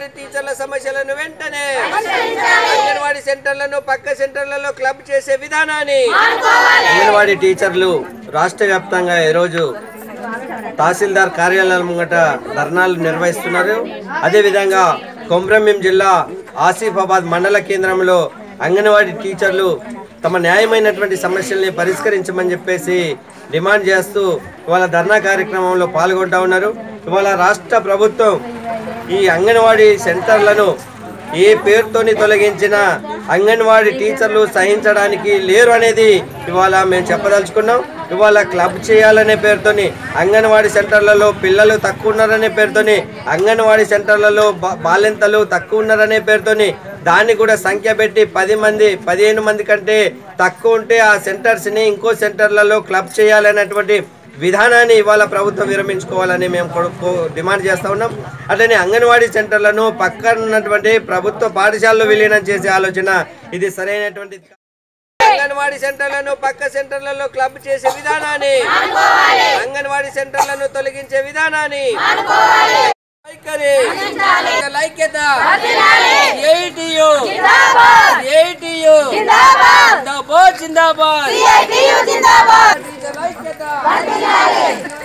అంగన్వాడీ టీచర్ల సమస్యలను వెంటనే అంగన్వాడీ సెంటర్లను పక్క సెంటర్లలో క్లబ్ చేసే విధానాన్ని అంగన్వాడీ టీచర్లు రాష్ట్ర వ్యాప్తంగా ఈరోజు తహసీల్దార్ కార్యాలయం ముంగట ధర్నాలు నిర్వహిస్తున్నారు అదేవిధంగా కొమ్రంభీం జిల్లా ఆసిఫాబాద్ మండల కేంద్రంలో అంగన్వాడీ టీచర్లు తమ న్యాయమైనటువంటి సమస్యల్ని పరిష్కరించమని చెప్పేసి డిమాండ్ చేస్తూ ఇవాళ ధర్నా కార్యక్రమంలో పాల్గొంటా ఉన్నారు ఇవాళ రాష్ట్ర ప్రభుత్వం ఈ అంగన్వాడీ సెంటర్లను ఏ పేరుతోని తొలగించిన అంగన్వాడీ టీచర్లు సహించడానికి లేరు అనేది ఇవాళ మేము చెప్పదలుచుకున్నాం ఇవాళ క్లబ్ చేయాలనే పేరుతోని అంగన్వాడీ సెంటర్లలో పిల్లలు తక్కువ ఉన్నారనే పేరుతోని అంగన్వాడీ సెంటర్లలో బా- బాలింతలు తక్కువ ఉన్నారనే పేరుతోని దాన్ని కూడా సంఖ్య పెట్టి పది మంది పదిహేను మంది కంటే తక్కువ ఉంటే ఆ సెంటర్స్ని ఇంకో సెంటర్లలో క్లబ్ చేయాలనేటువంటి విధానాన్ని ఇవాళ ప్రభుత్వం విరమించుకోవాలని మేము కొ- కొ- డిమాండ్ చేస్తా ఉన్నాం అట్లనే అంగన్వాడీ సెంటర్లను పక్కన ఉన్నటువంటి ప్రభుత్వ పాఠశాలలో విలీనం చేసే ఆలోచన ఇది సరైనటువంటి అంగన్వాడీ సెంటర్లను పక్క సెంటర్లలో క్లబ్ చేసే విధానాన్ని అంగన్వాడీ సెంటర్లను తొలగించే విధానాన్ని వైఖరి ఐక్యత ఏఐటియు ఏఐటియు జిందాబాద్ జిందాబాద్ టీచర్ ఐక్యత